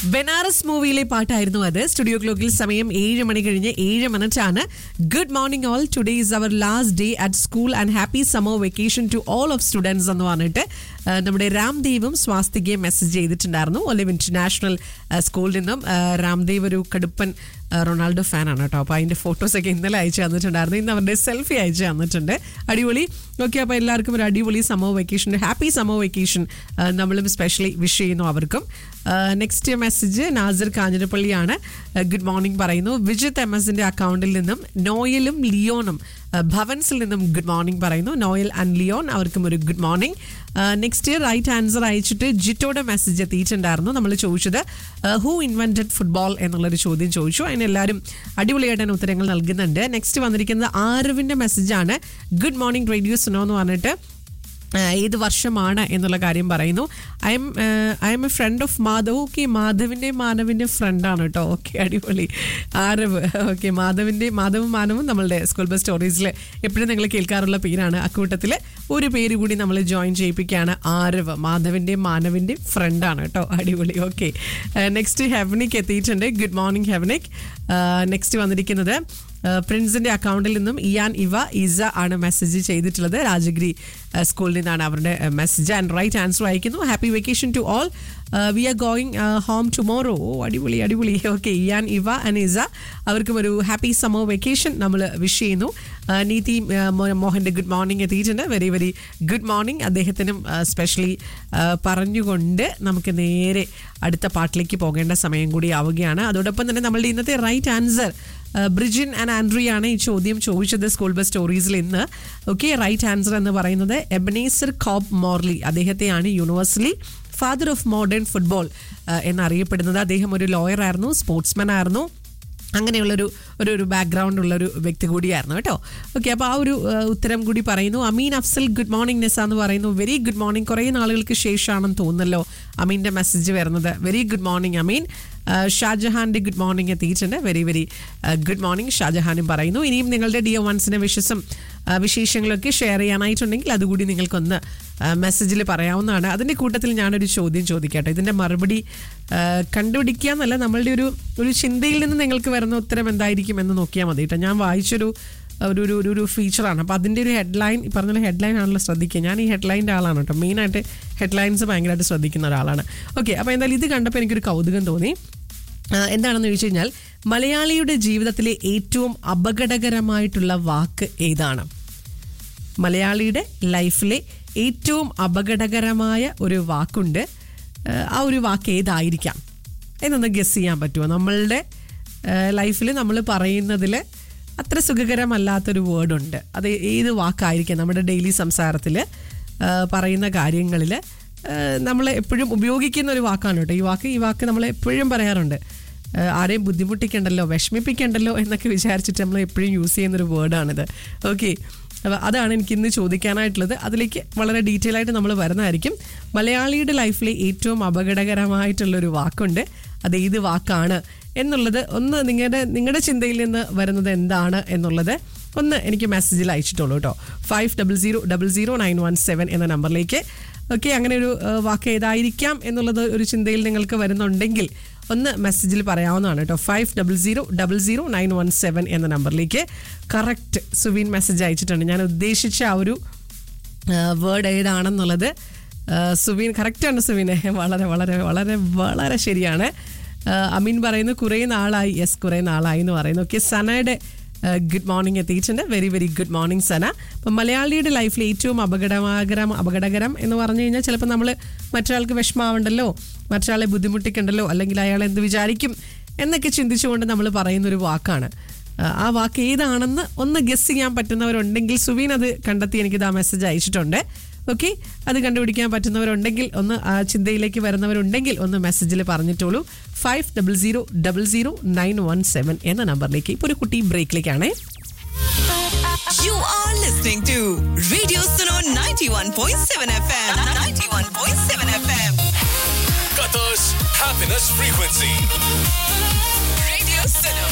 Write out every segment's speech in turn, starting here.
ബനാറസ് മൂവിയിലെ പാട്ടായിരുന്നു അത് സ്റ്റുഡിയോ ക്ലോക്കിൽ സമയം ഏഴ് മണി കഴിഞ്ഞ് ഏഴ് മിനിറ്റ് ആണ് good morning all today is our last day at school and happy summer vacation to all of students എന്ന് പറഞ്ഞിട്ട് ആ, നമ്മുടെ രാംദേവും സ്വാസ്തികയും മെസ്സേജ് ചെയ്തിട്ടുണ്ടായിരുന്നു ഒലിവ് ഇന്റർനാഷണൽ സ്കൂളിൽ നിന്നും ആ, രാംദേവ് ഒരു കടുപ്പൻ ആ, റൊണാൾഡോ ഫാനാണ് കേട്ടോ അപ്പോൾ അതിൻ്റെ ഫോട്ടോസൊക്കെ ഇന്നലെ അയച്ചു തന്നിട്ടുണ്ടായിരുന്നു ഇന്ന് അവരുടെ സെൽഫി അയച്ചു തന്നിട്ടുണ്ട് അടിപൊളി ഓക്കെ അപ്പോൾ എല്ലാവർക്കും ഒരു അടിപൊളി summer vacation happy summer vacation നമ്മളും സ്പെഷ്യലി വിഷ് ചെയ്യുന്നു അവർക്കും നെക്സ്റ്റ് മെസ്സേജ് നാസർ കാഞ്ഞിരപ്പള്ളിയാണ് ഗുഡ് മോർണിംഗ് പറയുന്നു വിജിത്ത് എം എസിന്റെ അക്കൗണ്ടിൽ നിന്നും നോയലും ലിയോണും ആ, ഭവൻസിൽ നിന്നും ഗുഡ് മോർണിംഗ് പറയുന്നു നോയൽ ആൻഡ് ലിയോൺ അവർക്കും ഒരു good morning next right answer അയച്ചിട്ട് ജിറ്റോയുടെ മെസ്സേജ് എത്തിയിട്ടുണ്ടായിരുന്നു നമ്മൾ ചോദിച്ചത് ഹൂ ഇൻവെന്റഡ് ഫുട്ബോൾ എന്നുള്ളൊരു ചോദ്യം ചോദിച്ചു അതിന് എല്ലാവരും അടിപൊളിയായിട്ട് തന്നെ ഉത്തരങ്ങൾ നൽകുന്നുണ്ട് നെക്സ്റ്റ് വന്നിരിക്കുന്നത് ആരവിന്റെ മെസ്സേജാണ് ഗുഡ് മോർണിംഗ് റേഡിയോ സുനോ എന്ന് പറഞ്ഞിട്ട് ആ, ഏത് വർഷമാണ് എന്നുള്ള കാര്യം പറയുന്നു I am I am a friend of Madhav okay മാധവിൻ്റെയും മാനവിൻ്റെയും ഫ്രണ്ടാണ് കേട്ടോ ഓക്കെ അടിപൊളി ആരവ് ഓക്കെ മാധവിൻ്റെ മാധവും മാനവും നമ്മളുടെ സ്കൂൾ ബസ് സ്റ്റോറീസിൽ എപ്പോഴും നിങ്ങൾ കേൾക്കാറുള്ള പേരാണ് അക്കൂട്ടത്തിൽ ഒരു പേര് കൂടി നമ്മൾ ജോയിൻ ചെയ്യിപ്പിക്കുകയാണ് ആരവ് മാധവിൻ്റെയും മാനവിൻ്റെയും ഫ്രണ്ടാണ് കേട്ടോ അടിപൊളി ഓക്കെ നെക്സ്റ്റ് ഹെവനിക്ക് എത്തിയിട്ടുണ്ട് ഗുഡ് മോർണിംഗ് ഹെവനിക് നെക്സ്റ്റ് വന്നിരിക്കുന്നത് ഏഹ് പ്രിൻസിന്റെ അക്കൗണ്ടിൽ നിന്നും ഇയാൻ ഇവ ഇസ ആണ് മെസ്സേജ് ചെയ്തിട്ടുള്ളത് രാജഗിരി ഏഹ് സ്കൂളിൽ നിന്നാണ് അവരുടെ മെസ്സേജ് ആൻഡ് റൈറ്റ് ആൻസർ അയക്കുന്നു happy vacation to all we are going home tomorrow ഓ അടിപൊളി അടിപൊളി okay Ian Eva and Isa അവർക്കും ഒരു ഹാപ്പി സമ്മർ വെക്കേഷൻ നമ്മൾ വിഷ് ചെയ്യുന്നു ഏഹ് നീതി ഏഹ് മോ- മോഹന്റെ ഗുഡ് മോർണിംഗ് എത്തിയിട്ടുണ്ട് വെരി വെരി ഗുഡ് മോർണിംഗ് അദ്ദേഹത്തിനും സ്പെഷ്യലി പറഞ്ഞുകൊണ്ട് നമുക്ക് നേരെ അടുത്ത പാട്ടിലേക്ക് പോകേണ്ട സമയം കൂടി ആവുകയാണ് അതോടൊപ്പം തന്നെ നമ്മളുടെ ഇന്നത്തെ റൈറ്റ് ആൻസർ ബ്രിജിൻ ആൻഡ് ആൻഡ്രിയാണ് ഈ ചോദ്യം ചോദിച്ചത് സ്കൂൾ ബസ് സ്റ്റോറീസിൽ ഇന്ന് ഓക്കെ റൈറ്റ് ആൻസർ എന്ന് പറയുന്നത് എബനേസർ കോബ് മോർലി അദ്ദേഹത്തെയാണ് university father of modern football എന്നറിയപ്പെടുന്നത് അദ്ദേഹം ഒരു ലോയർ ആയിരുന്നു സ്പോർട്സ്മാൻ ആയിരുന്നു അങ്ങനെയുള്ളൊരു ഒരു ഒരു ബാക്ക്ഗ്രൗണ്ട് ഉള്ള ഒരു വ്യക്തി കൂടിയായിരുന്നു കേട്ടോ ഓക്കെ അപ്പോൾ ആ ഒരു ആ, ഉത്തരം കൂടി പറയുന്നു അമീൻ അഫ്സൽ ഗുഡ് മോർണിംഗ് നിസ എന്ന് പറയുന്നു വെരി ഗുഡ് മോർണിംഗ് കുറേ നാളുകൾക്ക് ശേഷമാണെന്ന് തോന്നുന്നല്ലോ അമീൻ്റെ മെസ്സേജ് വരുന്നത് വെരി ഗുഡ് മോർണിംഗ് അമീൻ ആ, ഷാജഹാന്റെ ഗുഡ് മോർണിംഗ് എത്തിയിട്ടുണ്ട് വെരി വെരി ഗുഡ് മോർണിംഗ് ഷാജഹാനും പറയുന്നു ഇനിയും നിങ്ങളുടെ ഡിയോ വൺസിന്റെ വിശ്വസം വിശേഷങ്ങളൊക്കെ ഷെയർ ചെയ്യാനായിട്ടുണ്ടെങ്കിൽ അതുകൂടി നിങ്ങൾക്കൊന്ന് മെസ്സേജിൽ പറയാവുന്നതാണ് അതിൻ്റെ കൂട്ടത്തിൽ ഞാനൊരു ചോദ്യം ചോദിക്കട്ടെ ഇതിൻ്റെ മറുപടി ആ, കണ്ടുപിടിക്കുക എന്നല്ല നമ്മളുടെ ഒരു ഒരു ചിന്തയിൽ നിന്ന് നിങ്ങൾക്ക് വരുന്ന ഉത്തരം എന്തായിരിക്കും എന്ന് നോക്കിയാൽ മതി കേട്ടോ ഞാൻ വായിച്ചൊരു ഒരു ഒരു ഒരു ഒരു ഫീച്ചറാണ് അപ്പോൾ അതിൻ്റെ ഒരു ഹെഡ്ലൈൻ ഈ പറഞ്ഞ ഹെഡ്ലൈൻ ആണല്ലോ ശ്രദ്ധിക്കുക ഞാൻ ഈ ഹെഡ്ലൈൻ്റെ ആളാണ് കേട്ടോ മെയിനായിട്ട് ഹെഡ്ലൈൻസ് ഭയങ്കരമായിട്ട് ശ്രദ്ധിക്കുന്ന ഒരാളാണ് ഓക്കെ അപ്പോൾ എന്തായാലും ഇത് കണ്ടപ്പോൾ എനിക്കൊരു കൗതുകം തോന്നി ആ, എന്താണെന്ന് ചോദിച്ചു കഴിഞ്ഞാൽ മലയാളിയുടെ ജീവിതത്തിലെ ഏറ്റവും അപകടകരമായിട്ടുള്ള വാക്ക് ഏതാണ് മലയാളിയുടെ ലൈഫിലെ ഏറ്റവും അപകടകരമായ ഒരു വാക്കുണ്ട് ആ, ആ ഒരു വാക്ക് ഏതായിരിക്കാം എന്നൊന്ന് ഗസ് ചെയ്യാൻ പറ്റുമോ നമ്മളുടെ ലൈഫിൽ നമ്മൾ പറയുന്നതിൽ അത്ര സുഖകരമല്ലാത്തൊരു വേർഡുണ്ട് അത് ഏത് വാക്കായിരിക്കാം നമ്മുടെ ഡെയിലി സംസാരത്തിൽ പറയുന്ന കാര്യങ്ങളിൽ നമ്മൾ എപ്പോഴും ഉപയോഗിക്കുന്ന ഒരു വാക്കാണ് കേട്ടോ ഈ വാക്ക് ഈ വാക്ക് നമ്മൾ എപ്പോഴും പറയാറുണ്ട് ഏഹ് ആരെയും ബുദ്ധിമുട്ടിക്കണ്ടല്ലോ വിഷമിപ്പിക്കണ്ടല്ലോ എന്നൊക്കെ വിചാരിച്ചിട്ട് നമ്മൾ എപ്പോഴും യൂസ് ചെയ്യുന്നൊരു വേർഡാണിത് ഓക്കെ അപ്പോൾ അതാണ് എനിക്ക് ഇന്ന് ചോദിക്കാനായിട്ടുള്ളത് അതിലേക്ക് വളരെ ഡീറ്റെയിൽ ആയിട്ട് നമ്മൾ വരുന്നതായിരിക്കും മലയാളിയുടെ ലൈഫിലെ ഏറ്റവും അപകടകരമായിട്ടുള്ളൊരു വാക്കുണ്ട് അത് ഏത് വാക്കാണ് എന്നുള്ളത് ഒന്ന് നിങ്ങളുടെ നിങ്ങളുടെ ചിന്തയിൽ നിന്ന് വരുന്നത് എന്താണ് എന്നുള്ളത് ഒന്ന് എനിക്ക് മെസ്സേജിൽ അയച്ചിട്ടുള്ളൂ കേട്ടോ five double zero double zero nine one seven എന്ന നമ്പറിലേക്ക് ഓക്കെ അങ്ങനെ ഒരു ഏഹ്, വാക്ക് ഏതായിരിക്കാം എന്നുള്ളത് ഒരു ചിന്തയിൽ നിങ്ങൾക്ക് വരുന്നുണ്ടെങ്കിൽ ഒന്ന് മെസ്സേജിൽ പറയാവുന്നതാണ് കേട്ടോ five double zero double zero nine one seven എന്ന നമ്പറിലേക്ക് കറക്റ്റ് സുവിൻ മെസ്സേജ് അയച്ചിട്ടുണ്ട് ഞാൻ ഉദ്ദേശിച്ച ആ ഒരു വേർഡ് ഏതാണെന്നുള്ളത് ആ, സുവിൻ കറക്റ്റാണ് സുവിനെ വളരെ വളരെ വളരെ വളരെ ശരിയാണ് ആ, അമീൻ പറയുന്നു കുറേ നാളായി യെസ് കുറേ നാളായി എന്ന് പറയുന്നു ഓക്കെ സനയുടെ ഗുഡ് മോർണിംഗ് എത്തിയിട്ടുണ്ട് very very good morning Sana അപ്പം മലയാളിയുടെ ലൈഫിൽ ഏറ്റവും അപകടകരം അപകടകരം എന്ന് പറഞ്ഞു കഴിഞ്ഞാൽ ചിലപ്പോൾ നമ്മൾ മറ്റൊരാൾക്ക് വിഷമാവണ്ടല്ലോ മറ്റൊരാളെ ബുദ്ധിമുട്ടിക്കണ്ടല്ലോ അല്ലെങ്കിൽ അയാൾ എന്ത് വിചാരിക്കും എന്നൊക്കെ ചിന്തിച്ചുകൊണ്ട് നമ്മൾ പറയുന്നൊരു വാക്കാണ് ആ, ആ വാക്ക് ഏതാണെന്ന് ഒന്ന് ഗസ് ചെയ്യാൻ പറ്റുന്നവരുണ്ടെങ്കിൽ സുവീൻ അത് കണ്ടെത്തി എനിക്കിത് ആ മെസ്സേജ് അയച്ചിട്ടുണ്ട് ഓക്കെ അത് കണ്ടുപിടിക്കാൻ പറ്റുന്നവരുണ്ടെങ്കിൽ ഒന്ന് ആ ചിന്തയിലേക്ക് വരുന്നവരുണ്ടെങ്കിൽ ഒന്ന് മെസ്സേജിൽ പറഞ്ഞിട്ടോളൂ five double zero double zero nine one seven എന്ന നമ്പറിലേക്ക് ഇപ്പോൾ ഒരു കുട്ടി ബ്രേക്കിലേക്കാണേ You are listening to Radio Suno 91.7 FM. 91.7 FM. Qatar's happiness frequency. Radio Suno.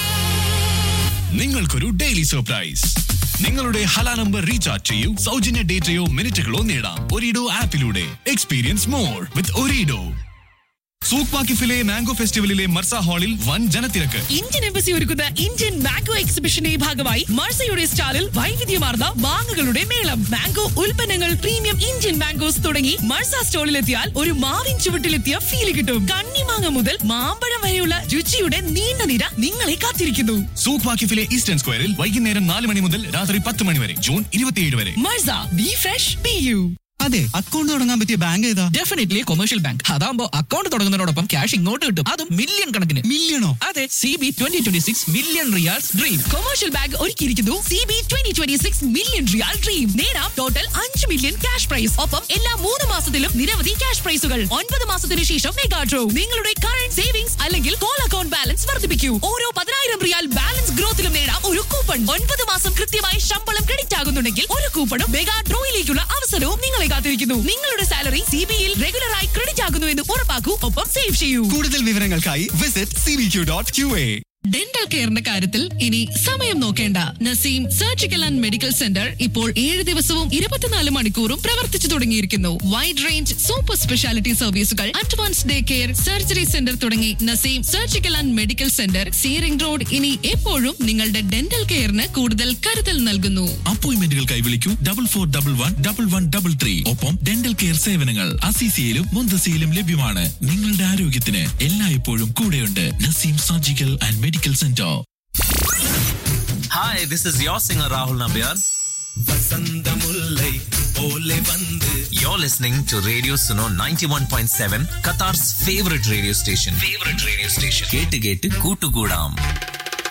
നിങ്ങൾക്കൊരു ഡെയിലി സർപ്രൈസ് നിങ്ങളുടെ ഹല നമ്പർ റീചാർജ് ചെയ്യൂ സൗജന്യ ഡേറ്റയോ മിനിറ്റുകളോ നേടാം ഒരിഡോ ആപ്പിലൂടെ experience more with Ooredoo Souq വാക്കിഫിലെ മാംഗോ ഫെസ്റ്റിവലിലെ മർസ ഹാളിൽ വൻ ജനത്തിരക്ക് ഇന്ത്യൻ എംബസി ഒരുക്കുന്ന ഇന്ത്യൻ മാംഗോ എക്സിബിഷന്റെ ഭാഗമായി മർസയുടെ സ്റ്റാളിൽ വൈവിധ്യമാർന്ന മാങ്ങകളുടെ മേളം മാംഗോ ഉൽപ്പന്നങ്ങൾ പ്രീമിയം ഇന്ത്യൻ മാംഗോസ് തുടങ്ങി മർസ സ്റ്റോളിലെത്തിയാൽ ഒരു മാവിൻ ചുവട്ടിലെത്തിയ ഫീൽ കിട്ടും കണ്ണിമാങ്ങ മുതൽ മാമ്പഴം വരെയുള്ള രുചിയുടെ നീണ്ട നിര നിങ്ങളെ കാത്തിരിക്കുന്നു സൂക്ക് വാക്കിഫിലെ ഈസ്റ്റേൺ സ്ക്വയറിൽ വൈകുന്നേരം നാല് മണി മുതൽ രാത്രി പത്ത് മണി വരെ ജൂൺ ഇരുപത്തിയേഴ് വരെ മർസ ബി ഫ്രഷ് ബി യു അതെ അക്കൗണ്ട് തുടങ്ങാൻ പറ്റിയ ബാങ്ക് ഏതാ ഡെഫിനറ്റ്ലി കൊമേഴ്ഷ്യൽ ബാങ്ക് അതാകുമ്പോ അക്കൗണ്ട് തുടങ്ങുന്നതിനോടൊപ്പം ക്യാഷ് ഇങ്ങോട്ട് കിട്ടും അതും മില്യൺ കണക്കിന് മില്യണോ അതെ C B twenty twenty six million riyals dream commercial bank ഒരുക്കിയിരിക്കുന്നു C B twenty twenty six million riyal dream നേടാം ടോട്ടൽ അഞ്ച് മില്യൺ ക്യാഷ് പ്രൈസ് ഒപ്പം എല്ലാ മൂന്ന് മാസത്തിലും നിരവധി ക്യാഷ് പ്രൈസുകൾ ഒൻപത് മാസത്തിന് ശേഷം മെഗാ ഡ്രോ നിങ്ങളുടെ കറന്റ് സേവിംഗ്സ് അല്ലെങ്കിൽ കോൾ അക്കൗണ്ട് ബാലൻസ് വർദ്ധിപ്പിക്കൂ ഓരോ പതിനായിരം റിയാൽ ബാലൻസ് ഗ്രോത്തിലും നേടാം ഒരു കൂപ്പൺ ഒൻപത് മാസം കൃത്യമായി ശമ്പളം ക്രെഡിറ്റ് ആകുന്നുണ്ടെങ്കിൽ ഒരു കൂപ്പണും മെഗാ ഡ്രോയിലേക്കുള്ള അവസരവും നിങ്ങളെ കാത്തിരിക്കുന്നു നിങ്ങളുടെ സാലറി സി ബിയിൽ റെഗുലറായി ക്രെഡിറ്റ് ആകുന്നു എന്ന് ഉറപ്പാക്കൂ ഒപ്പം സേവ് ചെയ്യൂ കൂടുതൽ വിവരങ്ങൾക്കായി visit C B Q dot Q A dental കെയറിന്റെ കാര്യത്തിൽ ഇനി സമയം നോക്കേണ്ട Naseem surgical and medical centre ഇപ്പോൾ ഏഴ് ദിവസവും ഇരുപത്തിനാല് മണിക്കൂറും പ്രവർത്തിച്ചു തുടങ്ങിയിരിക്കുന്നു വൈഡ് റേഞ്ച് സൂപ്പർ സ്പെഷ്യാലിറ്റി സർവീസുകൾ advance day care surgery centre തുടങ്ങി Naseem surgical and medical centre C ring road ഇനി എപ്പോഴും നിങ്ങളുടെ ഡെന്റൽ കെയറിന് കൂടുതൽ കരുതൽ നൽകുന്നു അപ്പോയിന്റ്മെന്റുകൾക്കായി വിളിക്കൂ double four double one double one double three ഒപ്പം ഡെന്റൽ കെയർ സേവനങ്ങൾ അസിസിയിലും മുന്തസിയിലും ലഭ്യമാണ് നിങ്ങളുടെ ആരോഗ്യത്തിന് എല്ലായ്പ്പോഴും കൂടെയുണ്ട് Naseem surgical and medical centre Hi, this is your singer Rahul Nabiar. You're listening to Radio Suno 91.7, Qatar's favorite radio station. Favorite radio station. കേട്ട് കേട്ട് കൂട്ടുകൂടാം